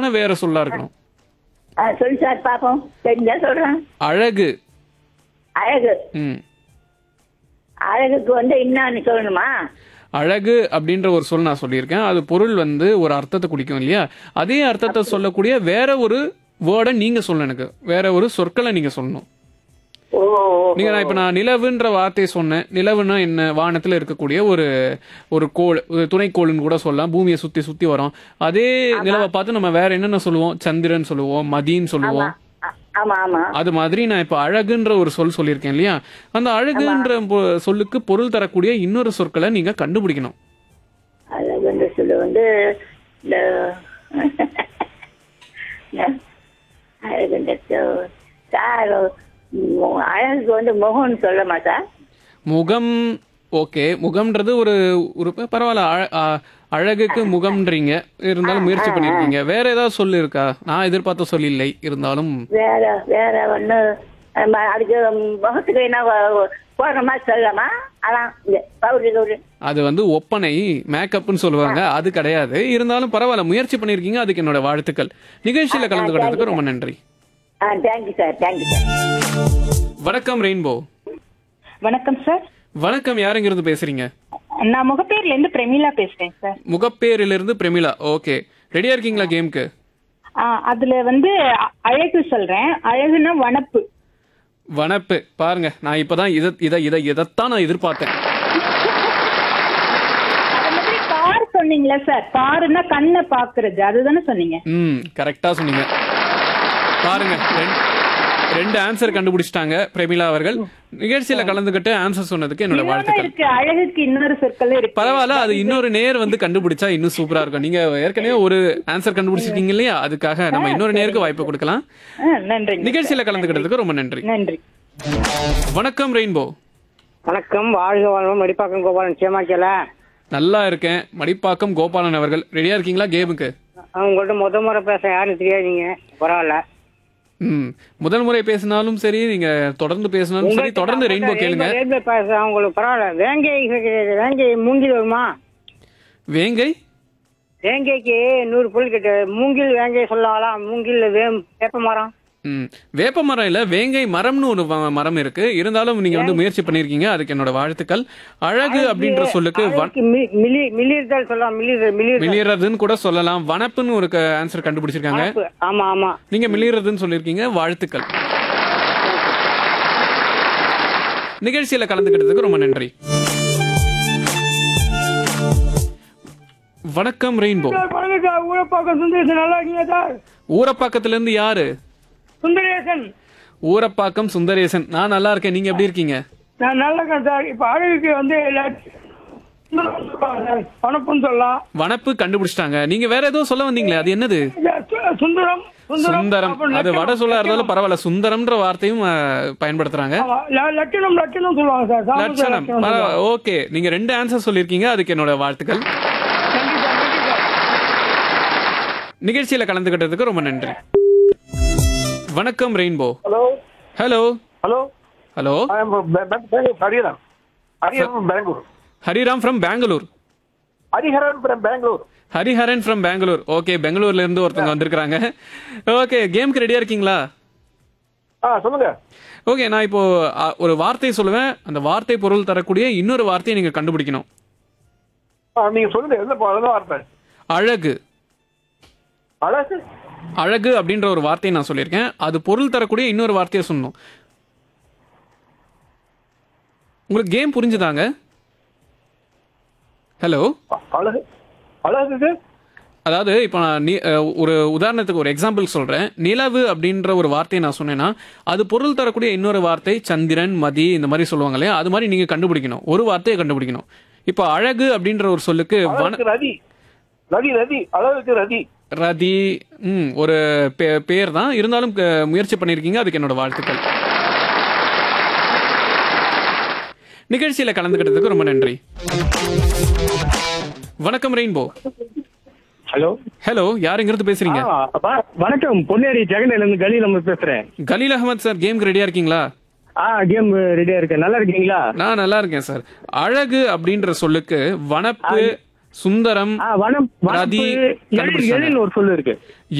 ஆனா வேற சொல்லா இருக்கணும் ஆ, சொல்லு சார் பாப்போம் தெரிஞ்சா சொல்றேன் அழகு அழகு ம் அழகுக்கு வந்து என்னன்னு சொல்லணுமா அழகு அப்படின்ற ஒரு சொல் நான் சொல்லியிருக்கேன் அது பொருள் வந்து ஒரு அர்த்தத்தை குறிக்கும் இல்லையா அதே அர்த்தத்தை சொல்லக்கூடிய வேற ஒரு வேர்டை நீங்க சொல்லணும் எனக்கு வேற ஒரு சொற்களை நீங்க சொல்லணும் ஓ ஓ, நீங்க நான் இப்ப நான் நிலவுன்ற வார்த்தையை சொன்னேன் நிலவுனா என்ன வானத்துல இருக்கக்கூடிய ஒரு ஒரு கோள் ஒரு துணைக்கோள்னு கூட சொல்லலாம் பூமியை சுத்தி சுத்தி வரும் அதே நிலவை பார்த்து நம்ம வேற என்னென்ன சொல்லுவோம் சந்திரன் சொல்லுவோம் மதின்னு சொல்லுவோம் ஆ- ஆமா ஆமா அது மாதிரி நான் இப்ப அழகுன்ற ஒரு சொல் சொல்லியிருக்கேன் இல்லையா அந்த அழகுன்ற பொ- சொல்லுக்கு பொருள் தரக்கூடிய இன்னொரு சொற்களை நீங்க கண்டுபிடிக்கணும் அழகுன்ற சொல்லு வந்து இந்த இந்த அழகுன்ற சொல். சார் உம், அழகுக்கு வந்து முகம்னு சொல்லமா சார் முகம் ஓகே முகம்ன்றது ஒரு ஒரு பரவாயில்ல அழ- அ- அழகுக்கு முகம்ன்றீங்க இருந்தாலும் முயற்சி பண்ணிருக்கீங்க வேற ஏதாவது சொல்லு இருக்கா நான் எதிர்பார்த்த சொல் இல்லை இருந்தாலும் வேற வேற ஒண்ணு நம்ம அதுக்கு முகத்துக்கு என்ன வ- போடுற மாதிரி சொல்லலாமா அதான் இந்த பவுடர் கவுடர் அது வந்து ஒப்பனை மேக்கப்னு சொல்லுவாங்க அது கிடையாது இருந்தாலும் பரவாயில்ல முயற்சி பண்ணிருக்கீங்க அதுக்கு என்னோட வாழ்த்துக்கள் நிகழ்ச்சியில கலந்துக்கிட்டதுக்கு ரொம்ப நன்றி ஆ தேங்க்யூ சார் தேங்க்யூ சார் வணக்கம் ரெயின்போ வணக்கம் சார் வணக்கம் யாருங்கிறது பேசுறீங்க நான் முகப்பேர்ல இருந்து பிரமிளா பேசுறேன் சார் முகப்பேரிலிருந்து பிரமிளா ஓகே ரெடியா இருக்கீங்களா கேம்க்கு ஆ, அதுல வந்து அ- அழகு சொல்றேன் அழகுனா வனப்பு வனப்பு பாருங்க நான் இப்பதான் இத இத இத இதைத்தான் நான் எதிர்பார்த்தேன் அது மாதிரி பார் சொன்னீங்களா சார் பாருன்னா கண்ணை பாக்குறது அதுதானே சொன்னீங்க ம் கரெக்டா சொன்னீங்க பாருங்க ரெண்டு- ரெண்டு ஆன்சர் கண்டுபிடிச்சிட்டாங்க பிரமிளா அவர்கள் நிகழ்ச்சியில கலந்துகிட்டு ஆன்சர் சொன்னதுக்கு என்னோட இன்னொன்னு வாழ்த்துக்கள் இருக்கு அழகுக்கு இன்னொரு சொற்களும் இருக்கு பரவாயில்ல அது இன்னொரு நேர் வந்து கண்டுபிடிச்சா இன்னும் சூப்பரா இருக்கும் நீங்க ஏற்கனவே ஒரு ஆன்சர் கண்டுபிடிச்சிருக்கீங்க இல்லையா அதுக்காக நம்ம இன்னொரு நேருக்கு வாய்ப்பு கொடுக்கலாம் ஆ, நன்றிங்க நிகழ்ச்சியில கலந்துக்கிட்டதுக்கு ரொம்ப நன்றி நன்றி வணக்கம் ரெயின்போ வணக்கம் வாழ்க வாழ்வம் மடிப்பாக்கம் கோபாலன் சேமாக்கல நல்லா இருக்கேன் மடிப்பாக்கம் கோபாலன் அவர்கள் ரெடியா இருக்கீங்களா கேமுக்கு உங்கள்ட்ட முத முறை பேச யாருன்னு தெரியாதீங்க பரவாயில்ல ம் முதல் முறை பேசினாலும் சரி நீங்க தொடர்ந்து பேசினாலும் சரி தொடர்ந்து ரெயின்போ கேளுங்க ரயில்வே பேச உங்களுக்கு பரவாயில்ல வேங்கை வேங்கை மூங்கில் வருமா வேங்கை வேங்கைக்கு நூறு புல் கிட்ட மூங்கில் வேங்கை சொல்லலாம் மூங்கில் வேம் வேப்ப மரம் ம் வேப்ப மரம் இல்ல வேங்கை மரம்னு ஒரு வ- மரம் இருக்கு இருந்தாலும் நீங்க வந்து முயற்சி பண்ணிருக்கீங்க அதுக்கு என்னோட வாழ்த்துக்கள் அழகு அப்படின்ற சொல்லுக்கு வன- அதுக்கு மி- மிலி மிளிர்தல் சொல்லலாம் மிளிர் மிளிர் மிளியறதுன்னு கூட சொல்லலாம் வனப்புன்னு ஒரு ஆன்சர் கண்டுபிடிச்சிருக்காங்க ஆமா ஆமா நீங்க மிளியறதுன்னு சொல்லியிருக்கீங்க வாழ்த்துக்கள் நிகழ்ச்சியில கலந்துக்கிட்டதுக்கு ரொம்ப நன்றி வணக்கம் ரெயின்போ வணக்கம் சார் ஊரப்பாக்கம் சுந்தரேசன் நல்லா இருக்கீங்க சார் ஊரப்பாக்கத்துல இருந்து யாரு சுந்தரேசன் ஊரப்பாக்கம் சுந்தரேசன் நான் நல்லா இருக்கேன் நீங்க எப்படி இருக்கீங்க நான் நல்லா இருக்கேன் சார் இப்ப அழகுக்கு வந்து வனப்புன்னு சொல்லலாம் வனப்பு கண்டுபிடிச்சிட்டாங்க நீங்க வேற ஏதோ சொல்ல வந்தீங்களே அது என்னது சுந்தரம் சுந்தரம் அப்புறம் அது வட சொல்ல இருந்தாலும் பரவாயில்ல சுந்தரம்ன்ற வார்த்தையும் அஹ், பயன்படுத்துறாங்க ஆமா, ல- லட்சணம் லட்சணம் சொல்லுவாங்க சார் சாமி சார் லட்சணம் லட்சணம் சொல்லுவாங்க. ஓகே நீங்க ரெண்டு ஆன்சர் சொல்லியிருக்கீங்க அதுக்கு என்னோட வாழ்த்துக்கள் நன்றி சார் நன்றி சார் நிகழ்ச்சியில கலந்துக்கிட்டதுக்கு ரொம்ப நன்றி வணக்கம் rainbow hello hello hello hello I am Bangalore Hariharan Hariharan Bangalore Hariram from Bangalore Hariharan from Bangalore Hariharan from Bangalore okay பெங்களூர்ல இருந்து ஒருத்தவங்க வந்திருக்காங்க ஓகே கேம்க்கு ரெடியா இருக்கீங்களா ஆ சொல்லுங்க ஓகே நான் இப்போ அ, ஒரு வார்த்தை சொல்லுவேன் அந்த வார்த்தை பொருள் தரக்கூடிய இன்னொரு வார்த்தையை நீங்க கண்டுபிடிக்கணும் ஆ நீங்க சொல்லுங்க எந்த பா- எந்த வார்த்தை அழகு அழகு அழகு அப்படின்ற ஒரு வார்த்தையை நான் சொல்லியிருக்கேன் அது பொருள் தரக்கூடிய இன்னொரு வார்த்தையை சொல்லணும் உங்களுக்கு கேம் புரிஞ்சுதாங்க ஹலோ அ- அழகு அழகுக்கு அதாவது இப்போ நான் நீ அஹ், ஒரு உதாரணத்துக்கு ஒரு எக்ஸாம்பிள் சொல்கிறேன் நிலவு அப்படின்ற ஒரு வார்த்தையை நான் சொன்னேன்னா அது பொருள் தரக்கூடிய இன்னொரு வார்த்தை சந்திரன் மதி இந்த மாதிரி சொல்லுவாங்க இல்லையா அது மாதிரி நீங்கள் கண்டுபிடிக்கணும் ஒரு வார்த்தையை கண்டுபிடிக்கணும் இப்போ அழகு அப்படின்ற ஒரு சொல்லுக்கு வன அழகுக்கு ரதி ரதி ரதி அழகுக்கு ரதி ரதி ம் ஒரு பே- பேர் தான் இருந்தாலும் க- முயற்சி பண்ணியிருக்கீங்க அதுக்கு என்னோட வாழ்த்துக்கள் நிகழ்ச்சியில் கலந்துக்கிட்டதுக்கு ரொம்ப நன்றி வணக்கம் ரெயின்போ ஹலோ ஹலோ யாருங்கிறது பேசுறீங்க ஆ, வ- வணக்கம் பொன்னேரி ஜெகனில இருந்து கலி நம்ம பேசுறேன் கலீல் அகமது சார் கேம்க்கு ரெடியா இருக்கீங்களா ஆ கேம் ரெடியா இருக்கேன் நல்லா இருக்கீங்களா நான் நல்லா இருக்கேன் சார் அழகு அப்படின்ற சொல்லுக்கு வனப்பு சுந்தரம் ஆ வனம் வனப்பு ரதி எழில் கண்டுபிடிச்சாங்க. எழில் ஒரு சொல்லு இருக்கு